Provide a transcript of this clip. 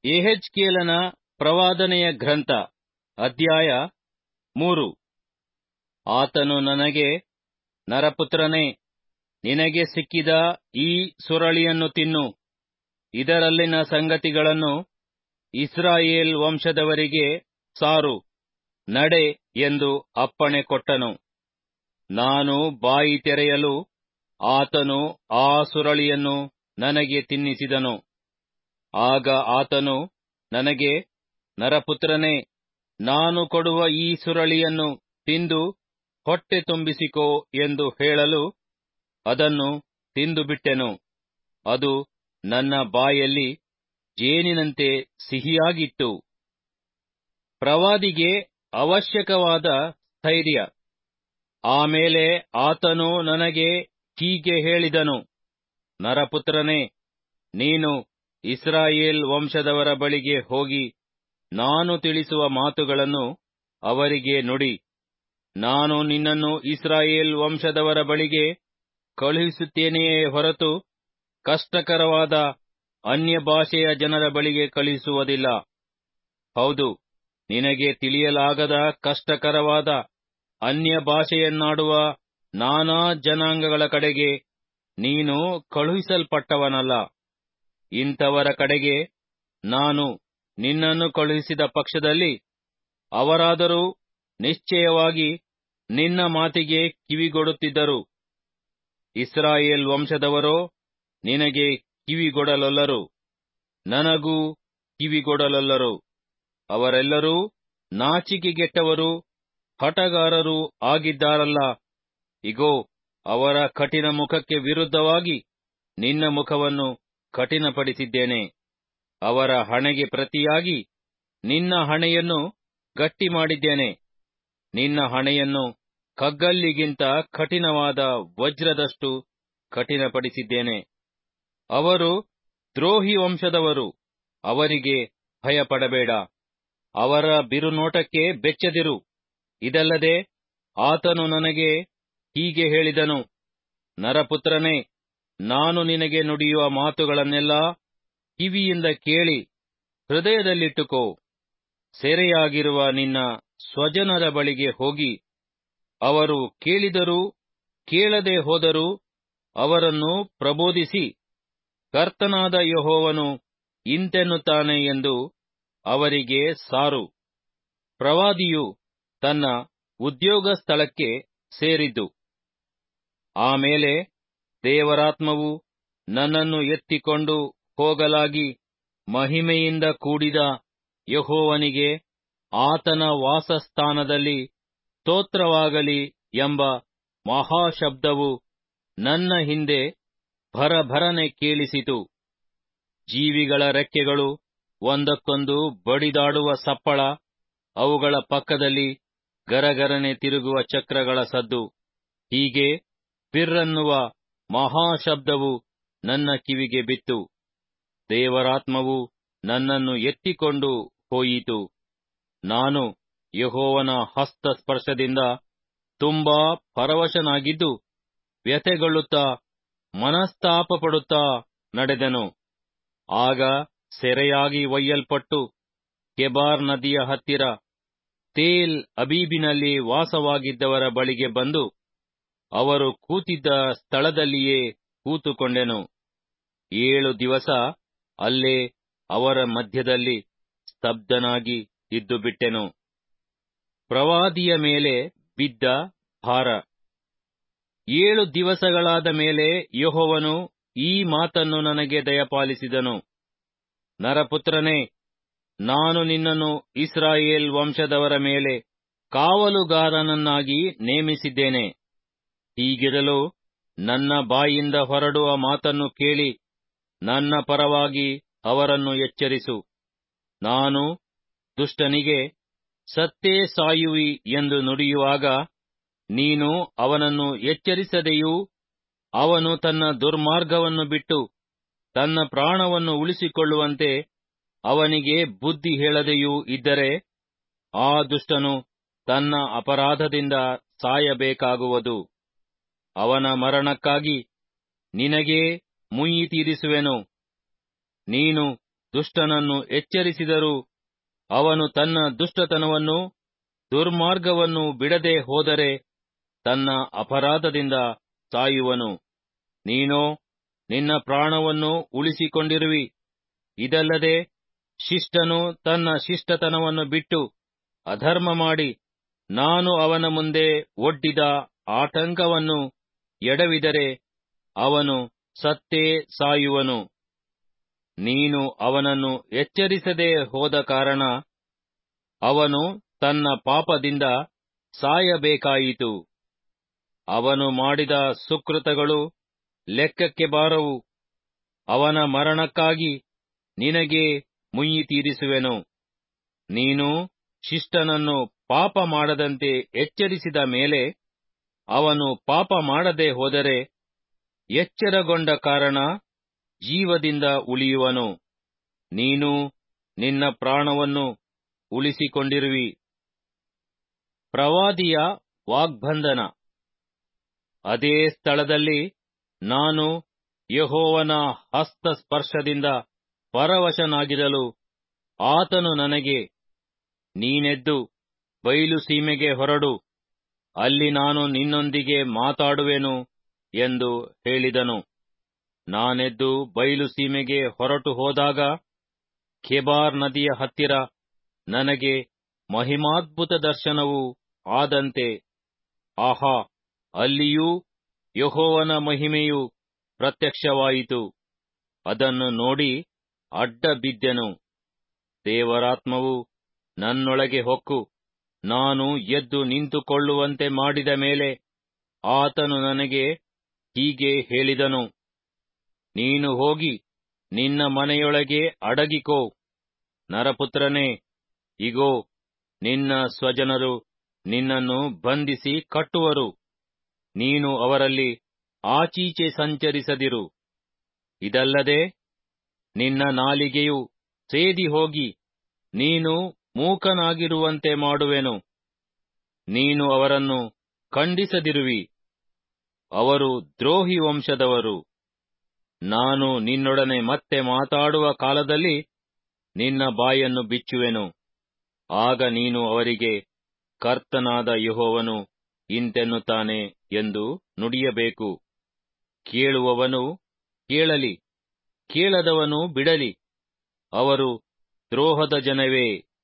ಯೆಹೆಜ್ಕೇಲನ ಪ್ರವಾದನೆಯ ಗ್ರಂಥ ಅಧ್ಯಾಯ ಮೂರು ಆತನು ನನಗೆ ನರಪುತ್ರನೇ ನಿನಗೆ ಸಿಕ್ಕಿದ ಈ ಸುರಳಿಯನ್ನು ತಿನ್ನು ಇದರಲ್ಲಿನ ಸಂಗತಿಗಳನ್ನು ಇಸ್ರಾಯೇಲ್ ವಂಶದವರಿಗೆ ಸಾರು ನಡೆ ಎಂದು ಅಪ್ಪಣೆ ಕೊಟ್ಟನು ನಾನು ಬಾಯಿ ತೆರೆಯಲು ಆತನು ಆ ಸುರಳಿಯನ್ನು ನನಗೆ ತಿನ್ನಿಸಿದನು ಆಗ ಆತನು ನನಗೆ ನರಪುತ್ರನೇ ನಾನು ಕೊಡುವ ಈ ಸುರಳಿಯನ್ನು ತಿಂದು ಹೊಟ್ಟೆ ತುಂಬಿಸಿಕೋ ಎಂದು ಹೇಳಲು ಅದನ್ನು ತಿಂದುಬಿಟ್ಟೆನು ಅದು ನನ್ನ ಬಾಯಲ್ಲಿ ಜೇನಿನಂತೆ ಸಿಹಿಯಾಗಿತ್ತು ಪ್ರವಾದಿಗೆ ಅವಶ್ಯಕವಾದ ಸ್ಥೈರ್ಯ ಆಮೇಲೆ ಆತನು ನನಗೆ ಹೀಗೆ ಹೇಳಿದನು ನರಪುತ್ರನೇ ನೀನು ಇಸ್ರಾಯೇಲ್ ವಂಶದವರ ಬಳಿಗೆ ಹೋಗಿ ನಾನು ತಿಳಿಸುವ ಮಾತುಗಳನ್ನು ಅವರಿಗೆ ನುಡಿ ನಾನು ನಿನ್ನನ್ನು ಇಸ್ರಾಯೇಲ್ ವಂಶದವರ ಬಳಿಗೆ ಕಳುಹಿಸುತ್ತೇನೆಯೇ ಹೊರತು ಕಷ್ಟಕರವಾದ ಅನ್ಯ ಭಾಷೆಯ ಜನರ ಬಳಿಗೆ ಕಳುಹಿಸುವುದಿಲ್ಲ ಹೌದು ನಿನಗೆ ತಿಳಿಯಲಾಗದ ಕಷ್ಟಕರವಾದ ಅನ್ಯ ಭಾಷೆಯನ್ನಾಡುವ ನಾನಾ ಜನಾಂಗಗಳ ಕಡೆಗೆ ನೀನು ಕಳುಹಿಸಲ್ಪಟ್ಟವನಲ್ಲ ಇಂಥವರ ಕಡೆಗೆ ನಾನು ನಿನ್ನನ್ನು ಕಳುಹಿಸಿದ ಪಕ್ಷದಲ್ಲಿ ಅವರಾದರೂ ನಿಶ್ಚಯವಾಗಿ ನಿನ್ನ ಮಾತಿಗೆ ಕಿವಿಗೊಡುತ್ತಿದ್ದರು ಇಸ್ರಾಯೇಲ್ ವಂಶದವರೋ ನಿನಗೆ ಕಿವಿಗೊಡಲೊಲ್ಲರು ನನಗೂ ಕಿವಿಗೊಡಲೊಲ್ಲರು ಅವರೆಲ್ಲರೂ ನಾಚಿಕೆಗೆಟ್ಟವರು ಹಠಗಾರರೂ ಆಗಿದ್ದಾರಲ್ಲ ಇಗೋ ಅವರ ಕಠಿಣ ಮುಖಕ್ಕೆ ವಿರುದ್ಧವಾಗಿ ನಿನ್ನ ಮುಖವನ್ನು ಕಠಿಣಪಡಿಸಿದ್ದೇನೆ ಅವರ ಹಣೆಗೆ ಪ್ರತಿಯಾಗಿ ನಿನ್ನ ಹಣೆಯನ್ನು ಗಟ್ಟಿ ಮಾಡಿದ್ದೇನೆ ನಿನ್ನ ಹಣೆಯನ್ನು ಕಗ್ಗಲ್ಲಿಗಿಂತ ಕಠಿಣವಾದ ವಜ್ರದಷ್ಟು ಕಠಿಣಪಡಿಸಿದ್ದೇನೆ ಅವರು ದ್ರೋಹಿ ವಂಶದವರು ಅವರಿಗೆ ಭಯಪಡಬೇಡ ಅವರ ಬಿರುನೋಟಕ್ಕೆ ಬೆಚ್ಚದಿರು ಇದಲ್ಲದೆ ಆತನು ನನಗೆ ಹೀಗೆ ಹೇಳಿದನು ನರಪುತ್ರನೇ ನಾನು ನಿನಗೆ ನುಡಿಯುವ ಮಾತುಗಳನ್ನೆಲ್ಲ ಕಿವಿಯಿಂದ ಕೇಳಿ ಹೃದಯದಲ್ಲಿಟ್ಟುಕೋ ಸೆರೆಯಾಗಿರುವ ನಿನ್ನ ಸ್ವಜನರ ಬಳಿಗೆ ಹೋಗಿ ಅವರು ಕೇಳಿದರೂ ಕೇಳದೆ ಹೋದರೂ ಅವರನ್ನು ಪ್ರಬೋಧಿಸಿ ಕರ್ತನಾದ ಯಹೋವನು ಇಂತೆನ್ನುತ್ತಾನೆ ಎಂದು ಅವರಿಗೆ ಸಾರು ಪ್ರವಾದಿಯು ತನ್ನ ಉದ್ಯೋಗ ಸ್ಥಳಕ್ಕೆ ಸೇರಿದ್ದು ಆಮೇಲೆ ದೇವರಾತ್ಮವು ನನ್ನನ್ನು ಎತ್ತಿಕೊಂಡು ಹೋಗಲಾಗಿ ಮಹಿಮೆಯಿಂದ ಕೂಡಿದ ಯಹೋವನಿಗೆ ಆತನ ವಾಸಸ್ಥಾನದಲ್ಲಿ ಸ್ತೋತ್ರವಾಗಲಿ ಎಂಬ ಮಹಾಶಬ್ದವು ನನ್ನ ಹಿಂದೆ ಭರಭರನೆ ಕೇಳಿಸಿತು ಜೀವಿಗಳ ರೆಕ್ಕೆಗಳು ಒಂದಕ್ಕೊಂದು ಬಡಿದಾಡುವ ಸಪ್ಪಳ ಅವುಗಳ ಪಕ್ಕದಲ್ಲಿ ಗರಗರನೆ ತಿರುಗುವ ಚಕ್ರಗಳ ಸದ್ದು ಹೀಗೆ ಬಿರ್ರನ್ನುವ ಮಹಾಶಬ್ದವು ನನ್ನ ಕಿವಿಗೆ ಬಿತ್ತು ದೇವರಾತ್ಮವು ನನ್ನನ್ನು ಎತ್ತಿಕೊಂಡು ಹೋಯಿತು ನಾನು ಯಹೋವನ ಹಸ್ತಸ್ಪರ್ಶದಿಂದ ತುಂಬಾ ಪರವಶನಾಗಿದ್ದು ವ್ಯಥೆಗೊಳ್ಳುತ್ತಾ ಮನಸ್ತಾಪಪಡುತ್ತಾ ನಡೆದೆನು ಆಗ ಸೆರೆಯಾಗಿ ಒಯ್ಯಲ್ಪಟ್ಟು ಕೆಬಾರ್ ನದಿಯ ಹತ್ತಿರ ತೇಲ್ ಅಬೀಬಿನಲ್ಲಿ ವಾಸವಾಗಿದ್ದವರ ಬಳಿಗೆ ಬಂದು ಅವರು ಕೂತಿದ್ದ ಸ್ಥಳದಲ್ಲಿಯೇ ಕೂತುಕೊಂಡೆನು ಏಳು ದಿವಸ ಅಲ್ಲೇ ಅವರ ಮಧ್ಯದಲ್ಲಿ ಸ್ತಬ್ಧನಾಗಿ ಇದ್ದುಬಿಟ್ಟೆನು ಪ್ರವಾದಿಯ ಮೇಲೆ ಬಿದ್ದ ಭಾರ ಏಳು ದಿವಸಗಳಾದ ಮೇಲೆ ಯಹೋವನು ಈ ಮಾತನ್ನು ನನಗೆ ದಯಪಾಲಿಸಿದನು ನರಪುತ್ರನೇ ನಾನು ನಿನ್ನನ್ನು ಇಸ್ರಾಯೇಲ್ ವಂಶದವರ ಮೇಲೆ ಕಾವಲುಗಾರನನ್ನಾಗಿ ನೇಮಿಸಿದ್ದೇನೆ ಹೀಗಿರಲು ನನ್ನ ಬಾಯಿಂದ ಹೊರಡುವ ಮಾತನ್ನು ಕೇಳಿ ನನ್ನ ಪರವಾಗಿ ಅವರನ್ನು ಎಚ್ಚರಿಸು ನಾನು ದುಷ್ಟನಿಗೆ ಸತ್ತೇ ಸಾಯುವಿ ಎಂದು ನುಡಿಯುವಾಗ ನೀನು ಅವನನ್ನು ಎಚ್ಚರಿಸದೆಯೂ ಅವನು ತನ್ನ ದುರ್ಮಾರ್ಗವನ್ನು ಬಿಟ್ಟು ತನ್ನ ಪ್ರಾಣವನ್ನು ಉಳಿಸಿಕೊಳ್ಳುವಂತೆ ಅವನಿಗೆ ಬುದ್ಧಿ ಹೇಳದೆಯೂ ಇದ್ದರೆ ಆ ದುಷ್ಟನು ತನ್ನ ಅಪರಾಧದಿಂದ ಸಾಯಬೇಕಾಗುವುದು ಅವನ ಮರಣಕ್ಕಾಗಿ ನಿನಗೇ ಮುಯ್ಯಿ ತೀರಿಸುವೆನು ನೀನು ದುಷ್ಟನನ್ನು ಎಚ್ಚರಿಸಿದರೂ ಅವನು ತನ್ನ ದುಷ್ಟತನವನ್ನು ದುರ್ಮಾರ್ಗವನ್ನು ಬಿಡದೆ ಹೋದರೆ ತನ್ನ ಅಪರಾಧದಿಂದ ಸಾಯುವನು ನೀನೋ ನಿನ್ನ ಪ್ರಾಣವನ್ನು ಉಳಿಸಿಕೊಂಡಿರುವಿ ಇದಲ್ಲದೆ ಶಿಷ್ಟನು ತನ್ನ ಶಿಷ್ಟತನವನ್ನು ಬಿಟ್ಟು ಅಧರ್ಮ ಮಾಡಿ ನಾನು ಅವನ ಮುಂದೆ ಒಡ್ಡಿದ ಆಟಂಕವನ್ನು ಎಡವಿದರೆ ಅವನು ಸತ್ತೇ ಸಾಯುವನು ನೀನು ಅವನನ್ನು ಎಚ್ಚರಿಸದೆ ಹೋದ ಕಾರಣ ಅವನು ತನ್ನ ಪಾಪದಿಂದ ಸಾಯಬೇಕಾಯಿತು ಅವನು ಮಾಡಿದ ಸುಕೃತಗಳು ಲೆಕ್ಕಕ್ಕೆ ಬಾರವು ಅವನ ಮರಣಕ್ಕಾಗಿ ನಿನಗೆ ಮುಯ್ಯಿ ತೀರಿಸುವೆನು ನೀನು ಶಿಷ್ಟನನ್ನು ಪಾಪ ಮಾಡದಂತೆ ಎಚ್ಚರಿಸಿದ ಮೇಲೆ ಅವನು ಪಾಪ ಮಾಡದೆ ಹೋದರೆ ಎಚ್ಚರಗೊಂಡ ಕಾರಣ ಜೀವದಿಂದ ಉಳಿಯುವನು ನೀನು ನಿನ್ನ ಪ್ರಾಣವನ್ನು ಉಳಿಸಿಕೊಂಡಿರುವಿ ಪ್ರವಾದಿಯ ವಾಗ್ಬಂಧನ ಅದೇ ಸ್ಥಳದಲ್ಲಿ ನಾನು ಯಹೋವನ ಹಸ್ತಸ್ಪರ್ಶದಿಂದ ಪರವಶನಾಗಿರಲು ಆತನು ನನಗೆ ನೀನೆದ್ದು ಬಯಲು ಸೀಮೆಗೆ ಹೊರಡು ಅಲ್ಲಿ ನಾನು ನಿನ್ನೊಂದಿಗೆ ಮಾತಾಡುವೆನು ಎಂದು ಹೇಳಿದನು ನಾನೆದ್ದು ಬಯಲು ಸೀಮೆಗೆ ಹೊರಟು ಹೋದಾಗ ಖೆಬಾರ್ ನದಿಯ ಹತ್ತಿರ ನನಗೆ ಮಹಿಮಾದ್ಭುತ ದರ್ಶನವು ಆದಂತೆ ಆಹಾ ಅಲ್ಲಿಯೂ ಯಹೋವನ ಮಹಿಮೆಯು ಪ್ರತ್ಯಕ್ಷವಾಯಿತು ಅದನ್ನು ನೋಡಿ ಅಡ್ಡ ಬಿದ್ದೆನು ದೇವರಾತ್ಮವು ನನ್ನೊಳಗೆ ಹೊಕ್ಕು ನಾನು ಎದ್ದು ನಿಂತುಕೊಳ್ಳುವಂತೆ ಮಾಡಿದ ಮೇಲೆ ಆತನು ನನಗೆ ಹೀಗೆ ಹೇಳಿದನು ನೀನು ಹೋಗಿ ನಿನ್ನ ಮನೆಯೊಳಗೆ ಅಡಗಿಕೋ ನರಪುತ್ರನೇ ಇಗೋ ನಿನ್ನ ಸ್ವಜನರು ನಿನ್ನನ್ನು ಬಂಧಿಸಿ ಕಟ್ಟುವರು ನೀನು ಅವರಲ್ಲಿ ಆಚೀಚೆ ಸಂಚರಿಸದಿರು ಇದಲ್ಲದೆ ನಿನ್ನ ನಾಲಿಗೆಯು ಸೇದಿ ಹೋಗಿ ನೀನು ಮೂಕನಾಗಿರುವಂತೆ ಮಾಡುವೆನು ನೀನು ಅವರನ್ನು ಖಂಡಿಸದಿರುವಿ ಅವರು ದ್ರೋಹಿ ವಂಶದವರು ನಾನು ನಿನ್ನೊಡನೆ ಮತ್ತೆ ಮಾತಾಡುವ ಕಾಲದಲ್ಲಿ ನಿನ್ನ ಬಾಯನ್ನು ಬಿಚ್ಚುವೆನು ಆಗ ನೀನು ಅವರಿಗೆ ಕರ್ತನಾದ ಯಹೋವನು ಇಂತೆನ್ನುತ್ತಾನೆ ಎಂದು ನುಡಿಯಬೇಕು ಕೇಳುವವನು ಕೇಳಲಿ ಕೇಳದವನು ಬಿಡಲಿ ಅವರು ದ್ರೋಹದ ಜನವೇ